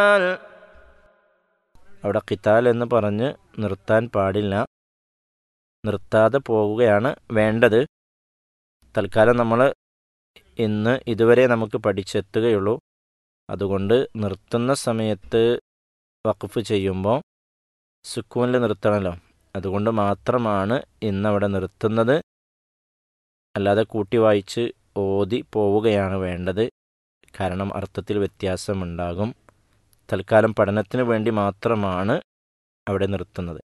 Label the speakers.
Speaker 1: അവിടെ ഖിതാൽ എന്ന് പറഞ്ഞ് നിർത്താൻ പാടില്ല നിർത്താതെ പോവുകയാണ് വേണ്ടത് തൽക്കാലം നമ്മൾ ഇന്ന് ഇതുവരെ നമുക്ക് പഠിച്ചെത്തുകയുള്ളൂ അതുകൊണ്ട് നിർത്തുന്ന സമയത്ത് വഖഫ് ചെയ്യുമ്പോൾ സുക്കൂനിൽ നിർത്തണമല്ലോ അതുകൊണ്ട് മാത്രമാണ് ഇന്നവിടെ നിർത്തുന്നത് അല്ലാതെ കൂട്ടി വായിച്ച് ഓതി പോവുകയാണ് വേണ്ടത് കാരണം അർത്ഥത്തിൽ വ്യത്യാസമുണ്ടാകും തൽക്കാലം പഠനത്തിന് വേണ്ടി മാത്രമാണ് അവിടെ നിർത്തുന്നത്